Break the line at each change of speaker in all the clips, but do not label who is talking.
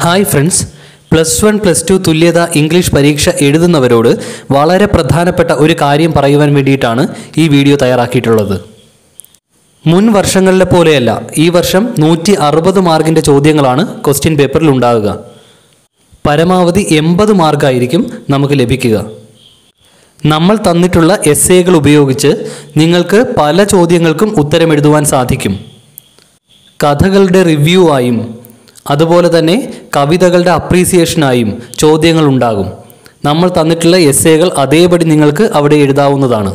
hi friends plus one plus two തുല്യത English പരീക്ഷ എഴുതുന്നവരോട് വളരെ പ്രധാനപ്പെട്ട ഒരു കാര്യം പറയുവാൻ വേണ്ടിയിട്ടാണ് ഈ വീഡിയോ തയ്യാറാക്കിയിട്ടുള്ളത് മുൻ വർഷങ്ങളിലെ പോലെയല്ല ഈ വർഷം നൂറ്റി അറുപത് മാർക്കിൻ്റെ ചോദ്യങ്ങളാണ് ക്വസ്റ്റ്യൻ പേപ്പറിൽ ഉണ്ടാകുക പരമാവധി എൺപത് മാർക്കായിരിക്കും നമുക്ക് ലഭിക്കുക നമ്മൾ തന്നിട്ടുള്ള എസ് എകൾ ഉപയോഗിച്ച് നിങ്ങൾക്ക് പല ചോദ്യങ്ങൾക്കും ഉത്തരമെഴുതുവാൻ സാധിക്കും കഥകളുടെ റിവ്യൂ ആയും അതുപോലെ തന്നെ കവിതകളുടെ അപ്രീസിയേഷനായും ചോദ്യങ്ങൾ ഉണ്ടാകും നമ്മൾ തന്നിട്ടുള്ള എസ്സേകൾ അതേപടി നിങ്ങൾക്ക് അവിടെ എഴുതാവുന്നതാണ്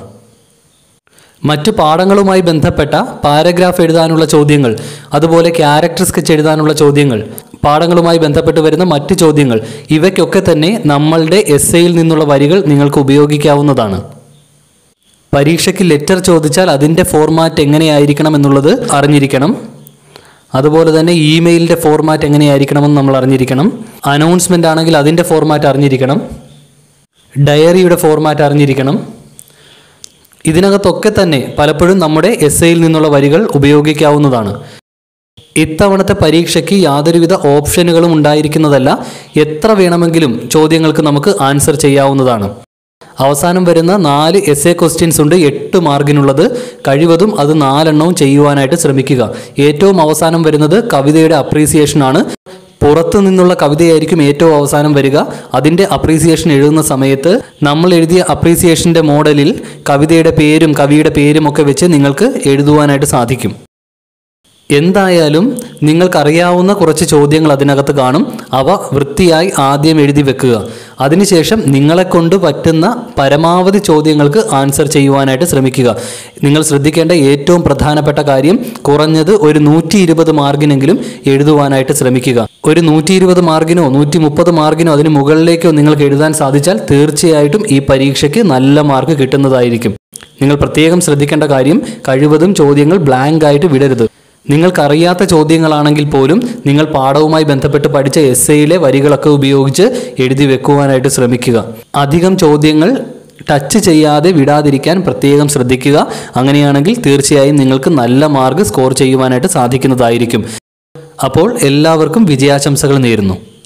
മറ്റു പാഠങ്ങളുമായി ബന്ധപ്പെട്ട പാരഗ്രാഫ് എഴുതാനുള്ള ചോദ്യങ്ങൾ അതുപോലെ ക്യാരക്ടർ സ്കെച്ച് എഴുതാനുള്ള ചോദ്യങ്ങൾ പാഠങ്ങളുമായി ബന്ധപ്പെട്ട് വരുന്ന മറ്റ് ചോദ്യങ്ങൾ ഇവയ്ക്കൊക്കെ തന്നെ നമ്മളുടെ എസ്സേയിൽ നിന്നുള്ള വരികൾ നിങ്ങൾക്ക് ഉപയോഗിക്കാവുന്നതാണ് പരീക്ഷയ്ക്ക് ലെറ്റർ ചോദിച്ചാൽ അതിൻ്റെ ഫോർമാറ്റ് എങ്ങനെയായിരിക്കണം എന്നുള്ളത് അറിഞ്ഞിരിക്കണം അതുപോലെ തന്നെ ഇമെയിലിൻ്റെ ഫോർമാറ്റ് എങ്ങനെയായിരിക്കണമെന്ന് നമ്മൾ അറിഞ്ഞിരിക്കണം അനൗൺസ്മെൻ്റ് ആണെങ്കിൽ അതിൻ്റെ ഫോർമാറ്റ് അറിഞ്ഞിരിക്കണം ഡയറിയുടെ ഫോർമാറ്റ് അറിഞ്ഞിരിക്കണം ഇതിനകത്തൊക്കെ തന്നെ പലപ്പോഴും നമ്മുടെ എസ് ഐയിൽ നിന്നുള്ള വരികൾ ഉപയോഗിക്കാവുന്നതാണ് ഇത്തവണത്തെ പരീക്ഷയ്ക്ക് യാതൊരുവിധ ഓപ്ഷനുകളും ഉണ്ടായിരിക്കുന്നതല്ല എത്ര വേണമെങ്കിലും ചോദ്യങ്ങൾക്ക് നമുക്ക് ആൻസർ ചെയ്യാവുന്നതാണ് അവസാനം വരുന്ന നാല് എസ് എ ക്വസ്റ്റ്യൻസ് ഉണ്ട് എട്ട് മാർക്കിനുള്ളത് കഴിവതും അത് നാലെണ്ണവും ചെയ്യുവാനായിട്ട് ശ്രമിക്കുക ഏറ്റവും അവസാനം വരുന്നത് കവിതയുടെ അപ്രീസിയേഷൻ ആണ് പുറത്തു നിന്നുള്ള കവിതയായിരിക്കും ഏറ്റവും അവസാനം വരിക അതിൻ്റെ അപ്രീസിയേഷൻ എഴുതുന്ന സമയത്ത് നമ്മൾ എഴുതിയ അപ്രീസിയേഷൻ്റെ മോഡലിൽ കവിതയുടെ പേരും കവിയുടെ പേരും ഒക്കെ വെച്ച് നിങ്ങൾക്ക് എഴുതുവാനായിട്ട് സാധിക്കും എന്തായാലും നിങ്ങൾക്കറിയാവുന്ന കുറച്ച് ചോദ്യങ്ങൾ അതിനകത്ത് കാണും അവ വൃത്തിയായി ആദ്യം എഴുതി വെക്കുക അതിനുശേഷം നിങ്ങളെ കൊണ്ട് പറ്റുന്ന പരമാവധി ചോദ്യങ്ങൾക്ക് ആൻസർ ചെയ്യുവാനായിട്ട് ശ്രമിക്കുക നിങ്ങൾ ശ്രദ്ധിക്കേണ്ട ഏറ്റവും പ്രധാനപ്പെട്ട കാര്യം കുറഞ്ഞത് ഒരു നൂറ്റി ഇരുപത് മാർക്കിനെങ്കിലും എഴുതുവാനായിട്ട് ശ്രമിക്കുക ഒരു നൂറ്റി ഇരുപത് മാർക്കിനോ നൂറ്റി മുപ്പത് മാർക്കിനോ അതിന് മുകളിലേക്കോ നിങ്ങൾക്ക് എഴുതാൻ സാധിച്ചാൽ തീർച്ചയായിട്ടും ഈ പരീക്ഷയ്ക്ക് നല്ല മാർക്ക് കിട്ടുന്നതായിരിക്കും നിങ്ങൾ പ്രത്യേകം ശ്രദ്ധിക്കേണ്ട കാര്യം കഴിവതും ചോദ്യങ്ങൾ ബ്ലാങ്ക് ആയിട്ട് വിടരുത് നിങ്ങൾക്കറിയാത്ത ചോദ്യങ്ങളാണെങ്കിൽ പോലും നിങ്ങൾ പാഠവുമായി ബന്ധപ്പെട്ട് പഠിച്ച എസ് എയിലെ വരികളൊക്കെ ഉപയോഗിച്ച് എഴുതി വെക്കുവാനായിട്ട് ശ്രമിക്കുക അധികം ചോദ്യങ്ങൾ ടച്ച് ചെയ്യാതെ വിടാതിരിക്കാൻ പ്രത്യേകം ശ്രദ്ധിക്കുക അങ്ങനെയാണെങ്കിൽ തീർച്ചയായും നിങ്ങൾക്ക് നല്ല മാർക്ക് സ്കോർ ചെയ്യുവാനായിട്ട് സാധിക്കുന്നതായിരിക്കും അപ്പോൾ എല്ലാവർക്കും വിജയാശംസകൾ നേരുന്നു